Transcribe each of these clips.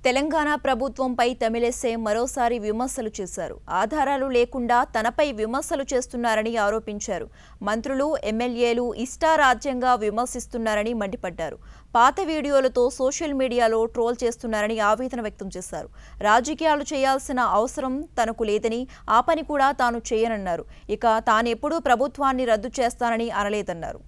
తెలంగాణ ప్రభుత్వంపై తమిళెస్సే మరోసారి విమర్శలు చేశారు ఆధారాలు లేకుండా తనపై విమర్శలు చేస్తున్నారని ఆరోపించారు మంత్రులు ఎమ్మెల్యేలు ఇష్టారాజ్యంగా విమర్శిస్తున్నారని మండిపడ్డారు పాత వీడియోలతో సోషల్ మీడియాలో ట్రోల్ చేస్తున్నారని ఆవేదన వ్యక్తం చేశారు రాజకీయాలు చేయాల్సిన అవసరం తనకు లేదని ఆ పని కూడా తాను చేయనన్నారు ఇక తానెప్పుడూ ప్రభుత్వాన్ని రద్దు చేస్తానని అనలేదన్నారు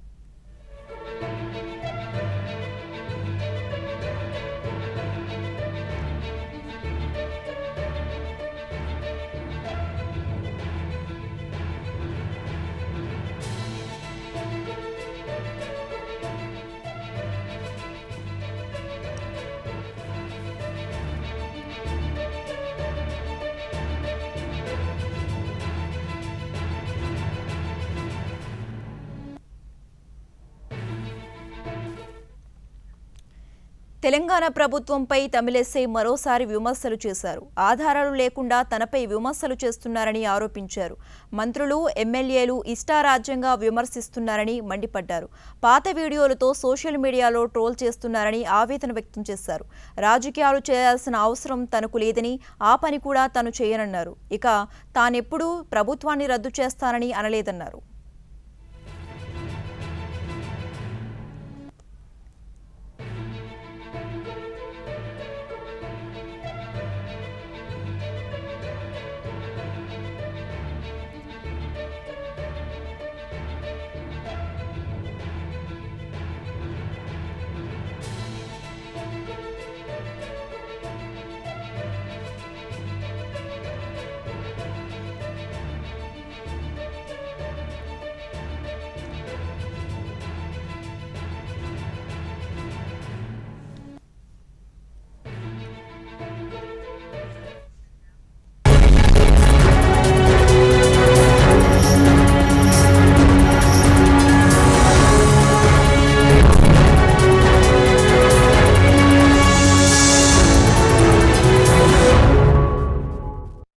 తెలంగాణ ప్రభుత్వంపై తమిళెస్సై మరోసారి విమర్శలు చేశారు ఆధారాలు లేకుండా తనపై విమర్శలు చేస్తున్నారని ఆరోపించారు మంత్రులు ఎమ్మెల్యేలు ఇష్టారాజ్యంగా విమర్శిస్తున్నారని మండిపడ్డారు పాత వీడియోలతో సోషల్ మీడియాలో ట్రోల్ చేస్తున్నారని ఆవేదన వ్యక్తం చేశారు రాజకీయాలు చేయాల్సిన అవసరం తనకు లేదని ఆ పని కూడా తను చేయనన్నారు ఇక తానెప్పుడూ ప్రభుత్వాన్ని రద్దు చేస్తానని అనలేదన్నారు